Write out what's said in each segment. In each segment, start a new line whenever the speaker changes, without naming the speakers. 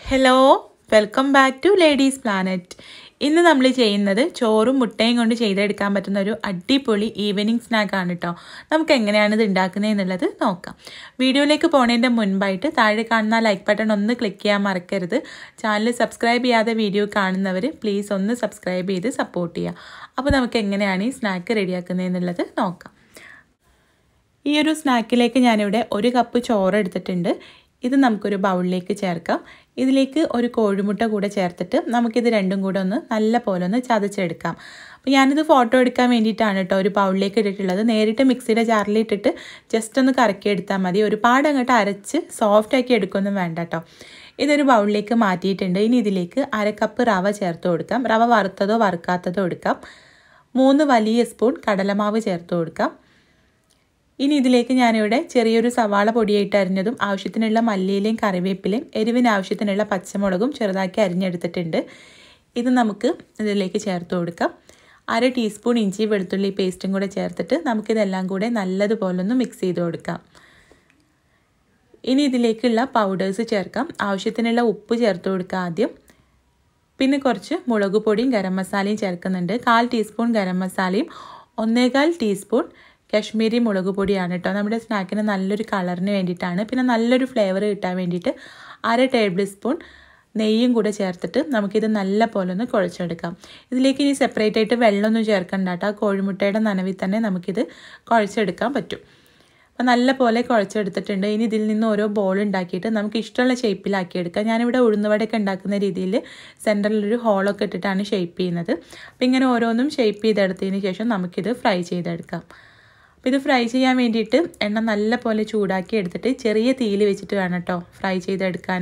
hello welcome back to ladies planet ഇന്ന് നമ്മൾ ചെയ്യുന്നത് ചോറും മുട്ടയും കൊണ്ട് ചെയ്തെടുക്കാൻ പറ്റുന്ന ഒരു അടിപൊളി ഈവനിങ് സ്നാക്കാണ് കേട്ടോ നമുക്ക് എങ്ങനെയാണ് ഇത് ഉണ്ടാക്കുന്നത് എന്നുള്ളത് നോക്കാം വീഡിയോയിലേക്ക് പോണതിൻ്റെ മുൻപായിട്ട് താഴെ കാണുന്ന ലൈക്ക് ബട്ടൺ ഒന്ന് ക്ലിക്ക് ചെയ്യാൻ മറക്കരുത് ചാനൽ സബ്സ്ക്രൈബ് ചെയ്യാതെ വീഡിയോ കാണുന്നവർ പ്ലീസ് ഒന്ന് സബ്സ്ക്രൈബ് ചെയ്ത് സപ്പോർട്ട് ചെയ്യുക അപ്പോൾ നമുക്ക് എങ്ങനെയാണ് ഈ സ്നാക്ക് റെഡിയാക്കുന്നത് എന്നുള്ളത് നോക്കാം ഈ ഒരു സ്നാക്കിലേക്ക് ഞാനിവിടെ ഒരു കപ്പ് ചോറ് എടുത്തിട്ടുണ്ട് ഇത് നമുക്കൊരു ബൗളിലേക്ക് ചേർക്കാം ഇതിലേക്ക് ഒരു കോഴിമുട്ട കൂടെ ചേർത്തിട്ട് നമുക്കിത് രണ്ടും കൂടെ ഒന്ന് നല്ല പോലെ ഒന്ന് ചതച്ചെടുക്കാം അപ്പോൾ ഞാനിത് ഫോട്ടോ എടുക്കാൻ വേണ്ടിയിട്ടാണ് കേട്ടോ ഒരു ബൗളിലേക്ക് ഇട്ടിട്ടുള്ളത് നേരിട്ട് മിക്സിയുടെ ജാറിലിട്ടിട്ട് ജസ്റ്റ് ഒന്ന് കറക്കി എടുത്താൽ മതി ഒരുപാട് അങ്ങോട്ട് അരച്ച് സോഫ്റ്റ് ആക്കി എടുക്കൊന്നും വേണ്ട കേട്ടോ ഇതൊരു ബൗളിലേക്ക് മാറ്റിയിട്ടുണ്ട് ഇനി ഇതിലേക്ക് അര കപ്പ് റവ ചേർത്ത് കൊടുക്കാം റവ വറുത്തതോ വറുക്കാത്തതോ എടുക്കാം മൂന്ന് വലിയ സ്പൂൺ കടലമാവ് ചേർത്ത് കൊടുക്കാം ഇനി ഇതിലേക്ക് ഞാനിവിടെ ചെറിയൊരു സവാള പൊടിയായിട്ട് അരിഞ്ഞതും ആവശ്യത്തിനുള്ള മല്ലിയിലയും കറിവേപ്പിലയും എരിവിന് ആവശ്യത്തിനുള്ള പച്ചമുളകും ചെറുതാക്കി അരിഞ്ഞെടുത്തിട്ടുണ്ട് ഇത് നമുക്ക് ഇതിലേക്ക് ചേർത്ത് കൊടുക്കാം അര ടീസ്പൂൺ ഇഞ്ചി വെളുത്തുള്ളി പേസ്റ്റും കൂടെ ചേർത്തിട്ട് നമുക്കിതെല്ലാം കൂടെ നല്ലതുപോലെ ഒന്ന് മിക്സ് ചെയ്ത് കൊടുക്കാം ഇനി ഇതിലേക്കുള്ള പൗഡേഴ്സ് ചേർക്കാം ആവശ്യത്തിനുള്ള ഉപ്പ് ചേർത്ത് കൊടുക്കുക ആദ്യം പിന്നെ കുറച്ച് മുളക് പൊടിയും ഗരം മസാലയും ചേർക്കുന്നുണ്ട് കാൽ ടീസ്പൂൺ ഗരം മസാലയും ഒന്നേകാൽ ടീസ്പൂൺ കാശ്മീരി മുളക് പൊടിയാണ് കേട്ടോ നമ്മുടെ സ്നാക്കിന് നല്ലൊരു കളറിന് വേണ്ടിയിട്ടാണ് പിന്നെ നല്ലൊരു ഫ്ലേവർ കിട്ടാൻ വേണ്ടിയിട്ട് അര ടേബിൾ സ്പൂൺ നെയ്യും കൂടെ ചേർത്തിട്ട് നമുക്കിത് നല്ല പോലെ ഒന്ന് കുഴച്ചെടുക്കാം ഇതിലേക്ക് ഇനി സെപ്പറേറ്റ് ആയിട്ട് വെള്ളമൊന്നും ചേർക്കണ്ട കേട്ടോ കോഴിമുട്ടയുടെ നനവിൽ തന്നെ നമുക്കിത് കുഴച്ചെടുക്കാൻ പറ്റും അപ്പോൾ നല്ല പോലെ കുഴച്ചെടുത്തിട്ടുണ്ട് ഇനി ഇതിൽ നിന്ന് ഓരോ ബോൾ ഉണ്ടാക്കിയിട്ട് നമുക്ക് ഇഷ്ടമുള്ള ഷേപ്പിലാക്കി എടുക്കാം ഞാനിവിടെ ഉഴുന്നുവടയൊക്കെ ഉണ്ടാക്കുന്ന രീതിയിൽ സെൻറ്ററിലൊരു ഹോളൊക്കെ ഇട്ടിട്ടാണ് ഷേപ്പ് ചെയ്യുന്നത് അപ്പോൾ ഇങ്ങനെ ഓരോന്നും ഷേപ്പ് ചെയ്തെടുത്തതിന് ശേഷം നമുക്കിത് ഫ്രൈ ചെയ്തെടുക്കാം അപ്പോൾ ഇത് ഫ്രൈ ചെയ്യാൻ വേണ്ടിയിട്ട് എണ്ണ നല്ല പോലെ ചൂടാക്കി എടുത്തിട്ട് ചെറിയ തീയിൽ വെച്ചിട്ട് വേണം കേട്ടോ ഫ്രൈ ചെയ്തെടുക്കാൻ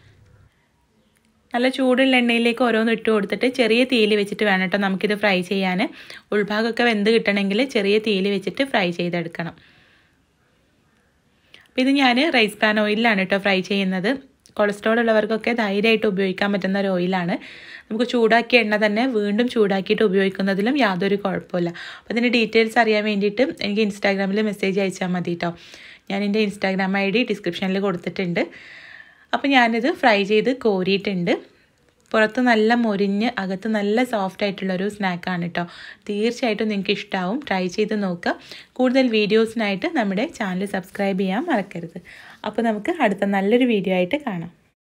നല്ല ചൂടുള്ള എണ്ണയിലേക്ക് ഓരോന്ന് ഇട്ട് കൊടുത്തിട്ട് ചെറിയ തീയിൽ വെച്ചിട്ട് വേണം കേട്ടോ നമുക്കിത് ഫ്രൈ ചെയ്യാൻ ഉൾഭാഗമൊക്കെ വെന്ത് കിട്ടണമെങ്കിൽ ചെറിയ തീയിൽ വെച്ചിട്ട് ഫ്രൈ ചെയ്തെടുക്കണം അപ്പോൾ ഇത് ഞാൻ റൈസ് പാൻ ഓയിലാണ് കേട്ടോ ഫ്രൈ ചെയ്യുന്നത് കൊളസ്ട്രോൾ ഉള്ളവർക്കൊക്കെ ധൈര്യമായിട്ട് ഉപയോഗിക്കാൻ പറ്റുന്ന ഒരു ഓയിലാണ് നമുക്ക് ചൂടാക്കിയ എണ്ണ തന്നെ വീണ്ടും ചൂടാക്കിയിട്ട് ഉപയോഗിക്കുന്നതിലും യാതൊരു കുഴപ്പമില്ല അപ്പോൾ അതിൻ്റെ ഡീറ്റെയിൽസ് അറിയാൻ വേണ്ടിയിട്ട് എനിക്ക് ഇൻസ്റ്റാഗ്രാമിൽ മെസ്സേജ് അയച്ചാൽ മതി കേട്ടോ ഞാൻ എൻ്റെ ഇൻസ്റ്റാഗ്രാം ഐ ഡി ഡിസ്ക്രിപ്ഷനിൽ കൊടുത്തിട്ടുണ്ട് അപ്പോൾ ഞാനിത് ഫ്രൈ ചെയ്ത് കോരിയിട്ടുണ്ട് പുറത്ത് നല്ല മൊരിഞ്ഞ് അകത്ത് നല്ല സോഫ്റ്റ് ആയിട്ടുള്ളൊരു സ്നാക്കാണ് കേട്ടോ തീർച്ചയായിട്ടും നിങ്ങൾക്ക് ഇഷ്ടമാവും ട്രൈ ചെയ്ത് നോക്കുക കൂടുതൽ വീഡിയോസിനായിട്ട് നമ്മുടെ ചാനൽ സബ്സ്ക്രൈബ് ചെയ്യാൻ മറക്കരുത് അപ്പോൾ നമുക്ക് അടുത്ത നല്ലൊരു വീഡിയോ ആയിട്ട് കാണാം